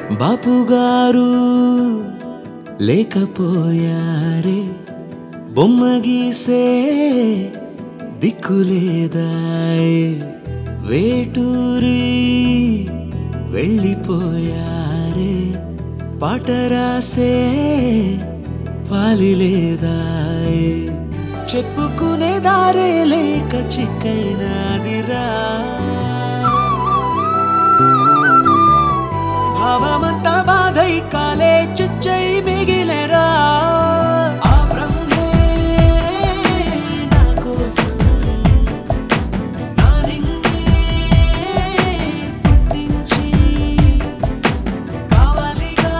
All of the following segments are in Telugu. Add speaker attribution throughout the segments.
Speaker 1: బాపుగారు లేకపోయారే బొమ్మ గీసే దిక్కులేదాయే వేటూరి వెళ్ళిపోయారే పాట రాసే పాలిలేదాయే చెప్పుకునే దారే లేక చిక్కైనాదిరా భావమంతా బాధై కాలే చుచ్చై మిగిలెరా ఆ బ్రహ్మే నా కోసం నా నింగే పుట్టించి కావాలిగా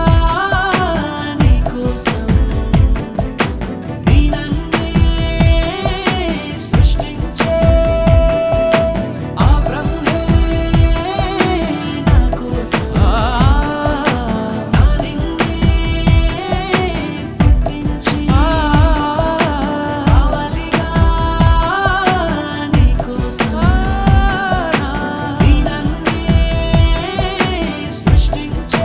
Speaker 1: నీ కోసం నీ నన్నే సృష్టించే ఆ బ్రహ్మే నా కోసం నా నింగే పుట్టించి కావాలిగా నీ కోసం నీ నన్నే సృష్టించే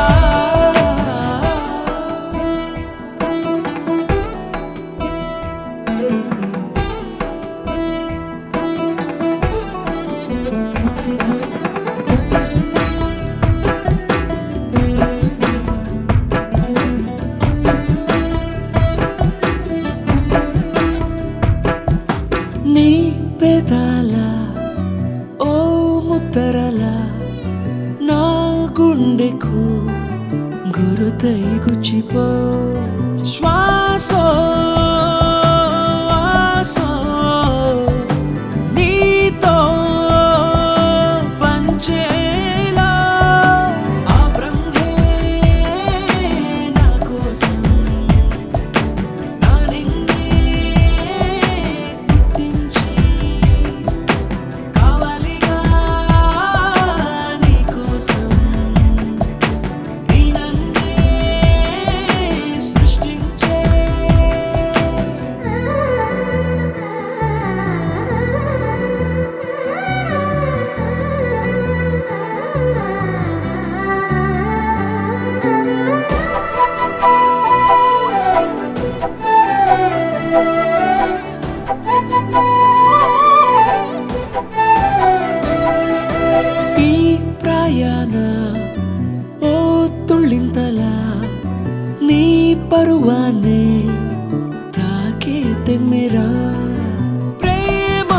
Speaker 1: నీ పెదాల ఓ ముద్దరల నా గుండెకు గురుతై గుచ్చిపో శ్వాసో ఆసో నీతో పంచేలా ఆ బ్రహ్మే నా కోసం నా నింగే పుట్టించి కావాలిగా నీ కోసం నీ నన్నే సృష్టించే ఈ ప్రయాణ ఓ తుళ్ళింతలా నీ పరువానే తాకే తెమ్మెరా ప్రేమ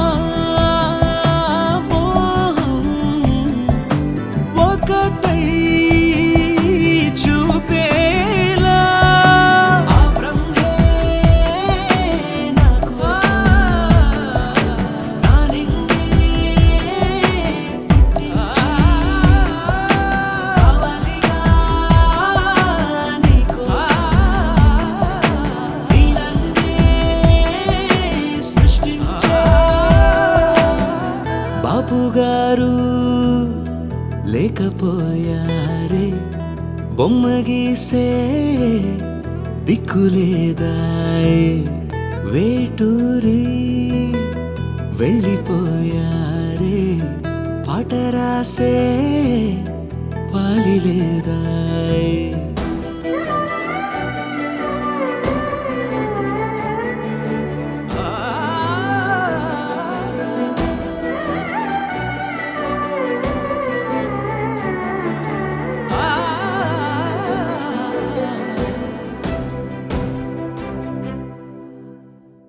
Speaker 1: మోహం ఒకటై చూపేలా ఆ బ్రహ్మే నా కోసం నా నింగే పుట్టించి కావాలిగా నీ కోసం నీ నన్నే సృష్టించే బాపుగారు లేకపోయారే బొమ్మ గీసే దిక్కులేదాయే వేటూరి వెళ్ళిపోయారే పాట రాసే పాలిలేదా